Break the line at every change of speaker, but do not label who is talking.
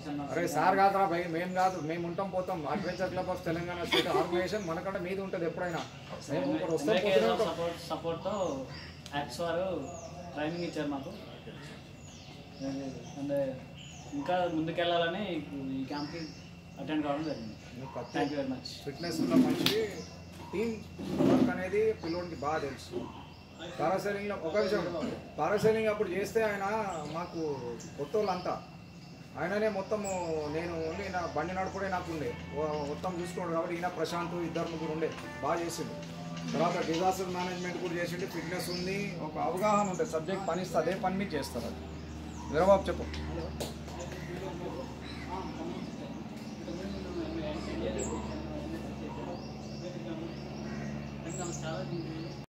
అన్న
అరే సార్ కాదురా భయ్ మేము కాదు మేము ఉంటాం పోతాం adventure club of Telangana state organization మనకంటే మీద ఉంటుంది ఎప్పుడైనా మేము ఒకరు వస్తాం పోతూనే ఉంటాం.
సపోర్ట్ సపోర్ట్తో యాక్స్ వారు ట్రైనింగ్ ఇచ్చారు మాకు అంటే ఇంకా ముందుకెళ్ళాలని ఈ క్యాంప్కి అటెండ్ కావడం జరిగింది
నువ్వు కత్తి
thank you very much
fitness ఉన్న మనిషి టీం వర్క్ అనేది పిల్లోడికి బాగా తెలుసు పారాసైలింగ్లో ఒక విషయం పారాసైలింగ్ అప్పుడు చేస్తే ఆయన మాకు కొత్త వాళ్ళంతా ఆయననే మొత్తము నేను ఓన్లీ నా బండి నడుపుడే నాకు ఉండే ఓ- మొత్తం చూసుకోండి కాబట్టి ఈయన ప్రశాంత్ ఇద్దరు ముగ్గురు ఉండే బాగా చేసిండు తర్వాత డిజాస్టర్ మేనేజ్మెంట్ కూడా చేసిండు ఫిట్నెస్ ఉంది ఒక అవగాహన ఉంటుంది సబ్జెక్ట్ పని ఇస్తే అదే పని మీద చేస్తారు అది వీరబాబు చెప్పు
నమస్కారం